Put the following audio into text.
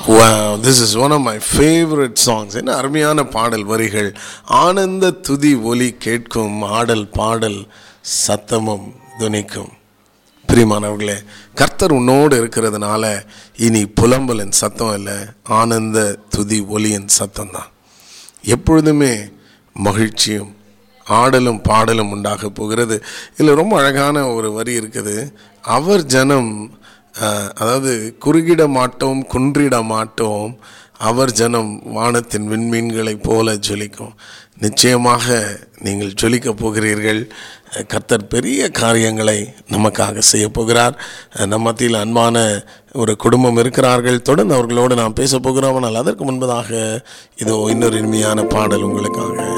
Wow, this is one of my favorite songs. என்ன அருமையான பாடல் வரிகள் ஆனந்த துதி ஒலி கேட்கும் ஆடல் பாடல் சத்தமும் துணிக்கும் பிரியமானவர்களே கர்த்தர் உன்னோடு இருக்கிறதுனால இனி புலம்பலின் சத்தம் இல்லை ஆனந்த துதி ஒலியின் சத்தம் தான் எப்பொழுதுமே மகிழ்ச்சியும் ஆடலும் பாடலும் உண்டாக போகிறது இதில் ரொம்ப அழகான ஒரு வரி இருக்குது அவர் ஜனம் அஹ், அதாவது குறுகிட மாட்டோம் குன்றிட மாட்டோம் அவர் ஜனம் வானத்தின் விண்மீன்களைப் போல ஜொலிக்கும் நிச்சயமாக நீங்கள் ஜொலிக்கப் போகிறீர்கள் அஹ், கர்த்தர் பெரிய காரியங்களை நமக்காக செய்ய போகிறார் அஹ், நம் மத்தியில் அன்பான ஒரு குடும்பம் இருக்கிறார்கள் தொடர்ந்து அவர்களோடு நாம் பேச போகிறோம் ஆனால் அதற்கு முன்பதாக இதோ இன்னொரு இனிமையான பாடல் உங்களுக்காக